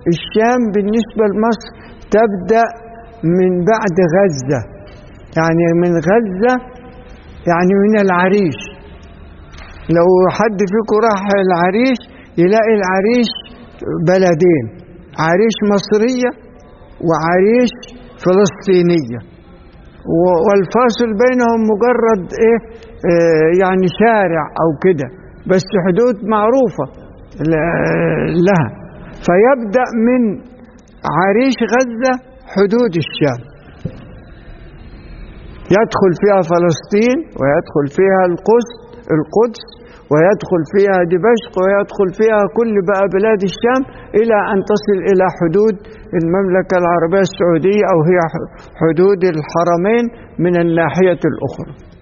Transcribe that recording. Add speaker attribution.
Speaker 1: الشام بالنسبة لمصر تبدأ من بعد غزة يعني من غزة يعني من العريش لو حد فيكم راح العريش يلاقي العريش بلدين عريش مصرية وعريش فلسطينية والفاصل بينهم مجرد ايه آه يعني شارع او كده بس حدود معروفة لها فيبدأ من عريش غزة حدود الشام يدخل فيها فلسطين ويدخل فيها القدس القدس ويدخل فيها دمشق ويدخل فيها كل بقى بلاد الشام إلى أن تصل إلى حدود المملكة العربية السعودية أو هي حدود الحرمين من الناحية الأخرى